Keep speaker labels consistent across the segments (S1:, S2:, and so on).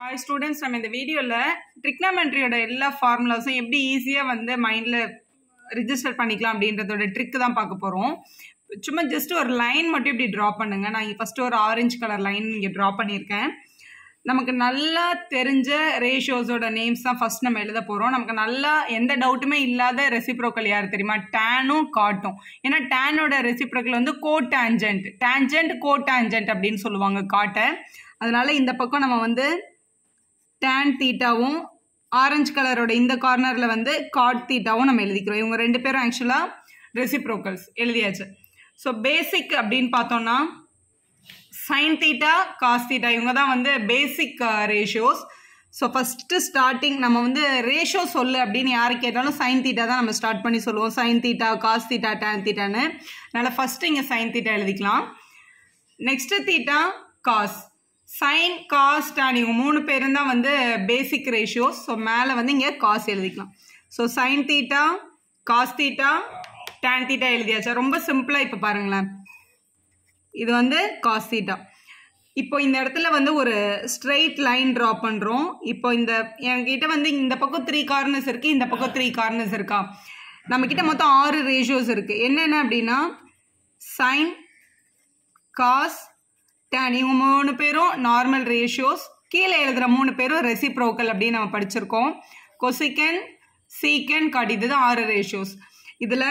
S1: hi students நம்ம இந்த வீடியோவில் ட்ரிக்னாமெண்ட்ரியோட எல்லா ஃபார்முலாஸும் எப்படி ஈஸியாக வந்து மைண்டில் ரிஜிஸ்டர் பண்ணிக்கலாம் அப்படின்றதோட ட்ரிக் தான் பார்க்க போகிறோம் சும்மா ஜஸ்ட் ஒரு லைன் மட்டும் இப்படி ட்ரா பண்ணுங்க நான் இங்கே ஃபஸ்ட்டு ஒரு ஆரஞ்சு கலர் லைன் இங்கே ட்ரா பண்ணியிருக்கேன் நமக்கு நல்லா தெரிஞ்ச ரேஷியோஸோட நேம்ஸ் தான் ஃபர்ஸ்ட் நம்ம எழுத போகிறோம் நமக்கு நல்லா எந்த டவுட்டுமே இல்லாத ரெசிப்ரோக்கல் யார் தெரியுமா டேனும் காட்டும் ஏன்னா டேனோட ரெசிப்ரோக்கல் வந்து cotangent tangent cotangent அப்படின்னு சொல்லுவாங்க காட்டை அதனால இந்த பக்கம் நம்ம வந்து டேன் தீட்டாவும் ஆரஞ்சு கலரோட இந்த கார்னரில் வந்து காட் தீட்டாவும் நம்ம எழுதிக்கிறோம் இவங்க ரெண்டு பேரும் ஆக்சுவலாக ரெசிப்ரோக்கல்ஸ் எழுதியாச்சு ஸோ பேசிக் அப்படின்னு பார்த்தோம்னா சைன் தீட்டா காஸ் தீட்டா இவங்க தான் வந்து basic ratios so first starting நம்ம வந்து ரேஷியோ சொல்லு அப்படின்னு யார் கேட்டாலும் சைன் தீட்டா தான் நம்ம ஸ்டார்ட் பண்ணி சொல்லுவோம் sine theta cos theta tan தீட்டான்னு அதனால் ஃபஸ்ட்டு இங்கே சைன் தீட்டா எழுதிக்கலாம் next theta cos sine cos tan இவங்க மூணு பேரும் தான் வந்து பேசிக் ரேஷியோஸ் ஸோ மேலே வந்து இங்கே காஸ் எழுதிக்கலாம் so sine theta cos theta tan theta எழுதியாச்சா ரொம்ப சிம்பிளாக இப்போ பாருங்களேன் இது வந்து காஸ் தீட்டா இப்போ இந்த இடத்துல வந்து ஒரு ஸ்ட்ரெயிட் லைன் ட்ரா பண்ணுறோம் இப்போ இந்த என்கிட்ட வந்து இந்த பக்கம் த்ரீ கார்னர்ஸ் இருக்குது இந்த பக்கம் த்ரீ கார்னர்ஸ் இருக்கா நம்மக்கிட்ட மொத்தம் ஆறு ரேஷியோஸ் இருக்குது என்னென்ன அப்படின்னா சைன் காஸ் டேன் இவங்க மூணு பேரும் நார்மல் ரேஷியோஸ் கீழே எழுதுகிற மூணு பேரும் ரெசிப்ரோக்கல் அப்படின்னு நம்ம படிச்சிருக்கோம் கொசிக்கன் சீக்கன் காட் இதுதான் ஆறு ரேஷியோஸ் இதில்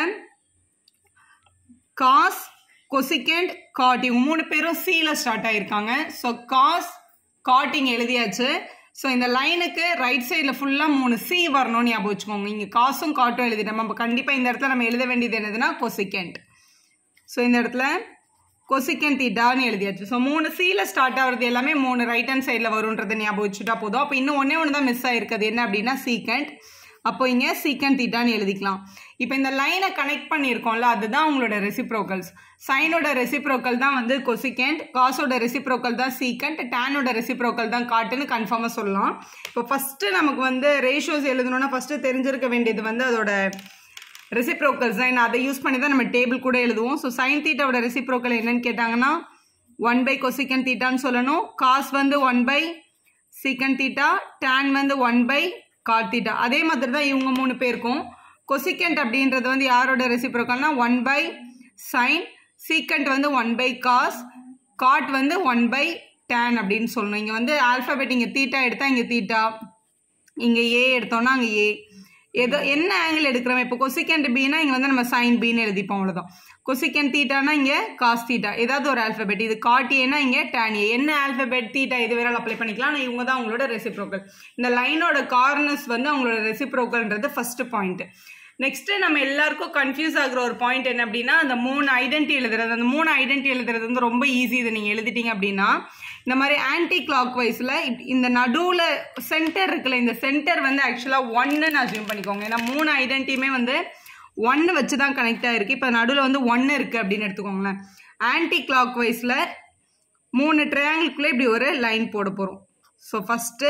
S1: காஸ் கொசிகண்ட் காட் இவங்க மூணு பேரும் சீல ஸ்டார்ட் ஆயிருக்காங்க ஸோ காஸ் காட்டிங் எழுதியாச்சு ஸோ இந்த லைனுக்கு ரைட் சைடில் ஃபுல்லாக மூணு சி வரணும்னு ஞாபகம் வச்சுக்கோங்க இங்கே காசும் காட்டும் எழுதிட்டோம் நம்ம கண்டிப்பாக இந்த இடத்துல நம்ம எழுத வேண்டியது என்னதுன்னா கொசிகண்ட் ஸோ இந்த இடத்துல கொசிக்கன் தீட்டான்னு எழுதியாச்சு ஸோ மூணு சீல ஸ்டார்ட் ஆகுறது எல்லாமே மூணு ரைட் ஹேண்ட் சைடில் வரும்ன்றதை ஞாபகம் வச்சுட்டா போதும் அப்போ இன்னும் ஒன்றே ஒன்று தான் மிஸ் ஆயிருக்குது என்ன அப்படின்னா சீக்கண்ட் அப்போ இங்கே சீக்கன் தீட்டான்னு எழுதிக்கலாம் இப்போ இந்த லைனை கனெக்ட் பண்ணியிருக்கோம்ல அதுதான் உங்களோட ரெசிப்ரோக்கல்ஸ் சைனோட ரெசிப்ரோக்கல் தான் வந்து கொசிகண்ட் காசோட ரெசிப்ரோக்கல் தான் சீக்கண்ட் டேனோட ரெசிப்ரோக்கல் தான் காட்டுன்னு கன்ஃபார்மாக சொல்லலாம் இப்போ ஃபஸ்ட்டு நமக்கு வந்து ரேஷியோஸ் எழுதணும்னா ஃபஸ்ட்டு தெரிஞ்சிருக்க வேண்டியது வந்து அதோட ரெசிப்ரோக்கல்ஸ் தான் அதை யூஸ் பண்ணி தான் நம்ம டேபிள் கூட எழுதுவோம் ஸோ சைன் தீட்டாவோட ரெசிப்ரோக்கல் என்னன்னு கேட்டாங்கன்னா ஒன் பை கொசிக்கன் தீட்டான்னு சொல்லணும் காஸ் வந்து one by secant theta tan வந்து ஒன் பை காட் தீட்டா அதே மாதிரி தான் இவங்க மூணு பேருக்கும் கொசிக்கண்ட் அப்படின்றது வந்து யாரோட ரெசிப்ரோக்கல்னா ஒன் பை சைன் சீக்கண்ட் வந்து ஒன் பை காஸ் காட் வந்து ஒன் பை டேன் அப்படின்னு சொல்லணும் இங்கே வந்து ஆல்ஃபபெட் இங்கே தீட்டா எடுத்தால் இங்கே தீட்டா இங்கே ஏ எடுத்தோம்னா அங்கே ஏ ஏதோ என்ன ஆங்கிள் எடுக்கிறோம் இப்போ கொசிக்கண்ட் பின்னா இங்கே வந்து நம்ம சைன் பின்னு எழுதிப்போம் அவ்வளோதான் கொசிக்கன் தீட்டானா இங்கே காஸ் தீட்டா ஏதாவது ஒரு ஆல்ஃபபெட் இது காட்டியேனா இங்கே டேனியே என்ன ஆல்ஃபபெட் தீட்டா இது வேணாலும் அப்ளை பண்ணிக்கலாம் ஆனால் இவங்க தான் அவங்களோட ரெசிப்ரோக்கல் இந்த லைனோட கார்னர்ஸ் வந்து அவங்களோட ரெசிப்ரோக்கல்ன்றது ஃபர்ஸ்ட் பாயிண்ட் நெக்ஸ்ட் நம்ம எல்லாருக்கும் கன்ஃபியூஸ் ஆகுற ஒரு பாயிண்ட் என்ன அப்படின்னா அந்த மூணு ஐடென்டி எழுதுறது அந்த மூணு ஐடென்டி எழுதுறது வந்து ரொம்ப ஈஸி இதை நீங்கள் எழுதிட்டீங்க அப்படின்னா இந்த மாதிரி ஆன்டி கிளாக் வைஸில் இந்த நடுவில் சென்டர் இருக்குல்ல இந்த சென்டர் வந்து ஆக்சுவலாக ஒன்னுன்னு அசியூம் பண்ணிக்கோங்க ஏன்னா மூணு ஐடென்டியுமே வந்து ஒன்று வச்சு தான் கனெக்ட் ஆகிருக்கு இப்போ நடுவில் வந்து ஒன்று இருக்குது அப்படின்னு எடுத்துக்கோங்களேன் ஆன்டி கிளாக் வைஸில் மூணு ட்ரையாங்கிள்குள்ளே இப்படி ஒரு லைன் போட போகிறோம் so first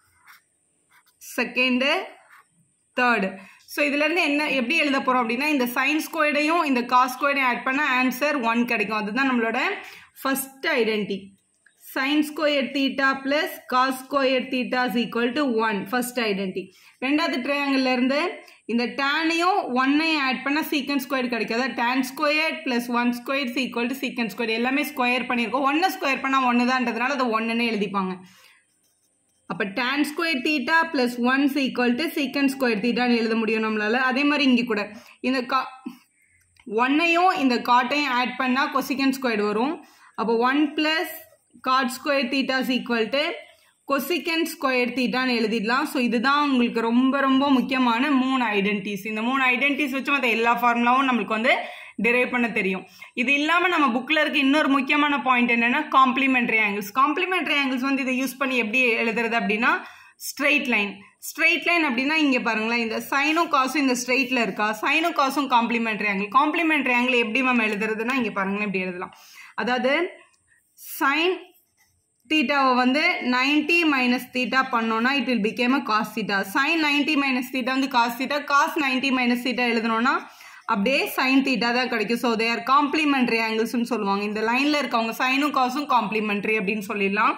S1: second third so இதுலேருந்து என்ன எப்படி எழுத போகிறோம் அப்படின்னா இந்த சைன் ஸ்கொயர்டையும் இந்த காஸ் ஸ்கொயர்டையும் ஆட் பண்ணால் ஆன்சர் ஒன் கிடைக்கும் அதுதான் நம்மளோட first identity sine square theta plus cos square theta is equal to one first identity ரெண்டாவது ட்ரையாங்கிள் இருந்து இந்த டேனையும் ஒன்னையும் ஆட் பண்ணால் சீக்கன் ஸ்கொயர் கிடைக்காது tan square plus one square equal to secant square எல்லாமே ஸ்கொயர் பண்ணியிருக்கோம் ஒன்று ஸ்கொயர் பண்ணால் ஒன்று தான்றதுனால அதை ஒன்றுன்னு எழுதிப்பாங்க அப்போ tan square theta plus ones equal to secant square தீட்டான்னு எழுத முடியும் நம்மளால அதே மாதிரி இங்கே கூட இந்த கா ஒன்னையும் இந்த காட்டையும் ஆட் பண்ணால் கொசிக்கன் ஸ்கொயர் வரும் அப்போ ஒன் ப்ளஸ் காட் ஸ்கொயர் தீட்டாஸ் ஈக்குவல் டு கொசிக்கன் ஸ்கொயர் தீட்டான்னு எழுதிடலாம் ஸோ இதுதான் உங்களுக்கு ரொம்ப ரொம்ப முக்கியமான மூணு ஐடென்டிஸ் இந்த மூணு ஐடென்டிஸ் வச்சு மற்ற எல்லா ஃபார்முலாவும் நம்மளுக்கு வந்து டிரைவ் பண்ண தெரியும் இது இல்லாமல் நம்ம புக்கில் இருக்க இன்னொரு முக்கியமான பாயிண்ட் என்னென்னா காம்ப்ளிமெண்ட்ரி ஆங்கிள்ஸ் காம்ப்ளிமெண்ட்ரி ஆங்கிள்ஸ் வந்து இதை யூஸ் பண்ணி எப்படி எழுதுறது அப்படின்னா ஸ்ட்ரெயிட் லைன் ஸ்ட்ரெயிட் லைன் அப்படின்னா இங்கே பாருங்களேன் இந்த சைனும் காசும் இந்த ஸ்ட்ரெயிட்டில் இருக்கா சைனும் காசும் காம்ப்ளிமெண்ட்ரி ஆங்கிள் காம்ப்ளிமெண்ட்ரி ஆங்கிள் எப்படி மேம் எழுதுறதுன்னா இங்கே பாருங்களேன் இப்படி எழுதலாம் அதாவது சைன் தீட்டாவை வந்து நைன்டி மைனஸ் தீட்டா பண்ணோம்னா it will become a cos theta sine ninety minus theta வந்து cos theta cos ninety minus theta எழுதணும்னா அப்படியே சைன் தீட்டா தான் கிடைக்கும் ஸோ தே ஆர் காம்ப்ளிமெண்ட்ரி ஆங்கிள்ஸ்னு சொல்லுவாங்க இந்த லைனில் இருக்கவங்க சைனும் காசும் காம்ப்ளிமெண்ட்ரி அப்படின்னு சொல்லிடலாம்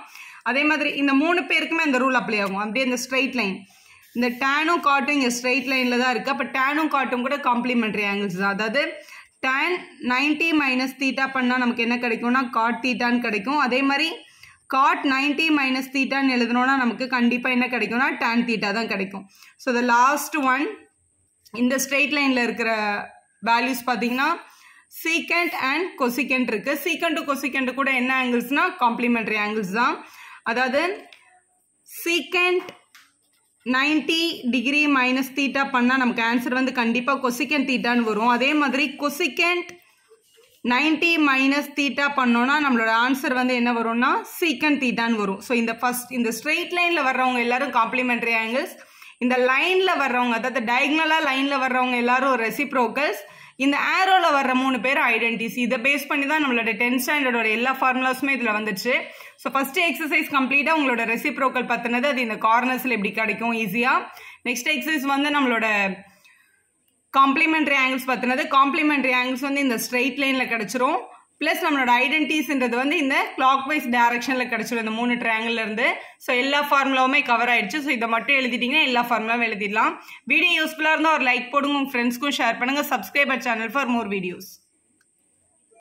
S1: அதே மாதிரி இந்த மூணு பேருக்குமே அந்த ரூல் அப்ளை ஆகும் அப்படியே இந்த ஸ்ட்ரைட் லைன் இந்த டேனும் காட்டும் இங்கே ஸ்ட்ரைட் லைனில் தான் இருக்குது அப்போ டேனும் காட்டும் கூட காம்ப்ளிமெண்ட்ரி ஆங்கிள்ஸ் தான் அதாவது டேன் நைன்டி மைனஸ் தீட்டா பண்ணால் நமக்கு என்ன கிடைக்கும்னா காட் தீட்டான்னு கிடைக்கும் அதே மாதிரி காட் நைன்டி மைனஸ் தீட்டான்னு எழுதணும்னா நமக்கு கண்டிப்பாக என்ன கிடைக்கும்னா டேன் தீட்டா தான் கிடைக்கும் ஸோ த லாஸ்ட் ஒன் இந்த ஸ்ட்ரெயிட் லைனில் இருக்கிற வேல்யூஸ் பார்த்தீங்கன்னா சீக்கண்ட் அண்ட் கொசிகண்ட் இருக்குது சீக்கண்ட் டு கொசிகண்ட் கூட என்ன ஆங்கிள்ஸ்னால் காம்ப்ளிமெண்ட்ரி ஆங்கிள்ஸ் தான் அதாவது secant ninety degree minus theta பண்ணால் நமக்கு ஆன்சர் வந்து கண்டிப்பாக கொசிக்கண்ட் தீட்டான்னு வரும் அதே மாதிரி கொசிக்கண்ட் நைன்டி மைனஸ் தீட்டா பண்ணோன்னா நம்மளோட ஆன்சர் வந்து என்ன வரும்னா சீக்கண்ட் தீட்டான்னு வரும் ஸோ இந்த ஃபர்ஸ்ட் இந்த ஸ்ட்ரெயிட் லைனில் வர்றவங்க எல்லாரும் காம்ப்ளிமெண்ட்ரி ஆங்கிள்ஸ் இந்த லைனில் வர்றவங்க அதாவது டயக்னலாக லைனில் வர்றவங்க எல்லாரும் ரெசிப்ரோக்கல்ஸ் இந்த ஆரோவில் வர்ற மூணு பேர் ஐடென்டிஸ் இதை பேஸ் பண்ணி தான் நம்மளோட டென்த் ஸ்டாண்டர்டோட எல்லா ஃபார்முலாஸுமே இதில் வந்துச்சு ஸோ ஃபஸ்ட்டு எக்ஸசைஸ் கம்ப்ளீட்டாக உங்களோட ரெசிப்ரோக்கல் பற்றினது அது இந்த கார்னர்ஸில் எப்படி கிடைக்கும் ஈஸியாக நெக்ஸ்ட் எக்ஸசைஸ் வந்து நம்மளோட காம்ப்ளிமெண்ட்ரி ஆங்கிள்ஸ் பற்றினது காம்ப்ளிமெண்ட்ரி ஆங்கிள்ஸ் வந்து இந்த ஸ்ட்ரெயிட் லைனில் கிடச்சிரும் ப்ளஸ் நம்மளோட ஐடென்டிஸ்ன்றது வந்து இந்த கிளாக் வைஸ் டேரக்ஷனில் கிடச்சிரும் இந்த மூணு ட்ரையாங்கிள் இருந்து ஸோ எல்லா ஃபார்முலாவுமே கவர் ஆயிடுச்சு ஸோ இதை மட்டும் எழுதிட்டீங்கன்னா எல்லா ஃபார்முலாவும் எழுதிடலாம் வீடியோ யூஸ்ஃபுல்லாக இருந்தால் ஒரு லைக் போடுங்க உங்கள் ஃப்ரெண்ட்ஸ்க்கும் ஷேர் பண்ணுங்கள் subscriber channel for more videos